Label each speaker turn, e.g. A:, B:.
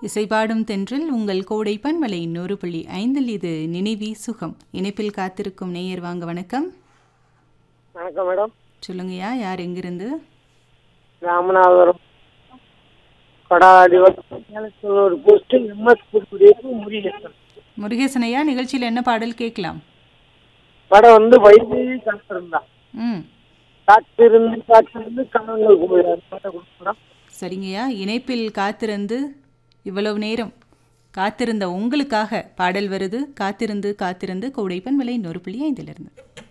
A: இசைபாடும் தென்றல் உங்கள் கோடை பண்பலை நூறு புள்ளி ஐந்தில் இது நினைவி சுகம் இணைப்பில் காத்திருக்கும் நேயர் வாங்க வணக்கம்
B: வணக்கம் மேடம்
A: சொல்லுங்கய்யா யார் எங்கிருந்து
B: ராமநாதபுரம் கொடாடி ஒரு போஸ்ட் எம்எஸ் புதுக்குடியிருப்பு முருகேசன்
A: முருகேசன் ஐயா நிகழ்ச்சியில் என்ன பாடல் கேட்கலாம்
B: படம் வந்து வைத்திரி காத்திருந்தா
A: ம்
B: காத்திருந்து காத்திருந்து கணவங்கள் போயிடாரு பாட்டை கொடுக்குறோம்
A: சரிங்கய்யா இணைப்பில் காத்திருந்து இவ்வளவு நேரம் காத்திருந்த உங்களுக்காக பாடல் வருது காத்திருந்து காத்திருந்து கோடை பண்பலை நூறு புள்ளி ஐந்திலிருந்து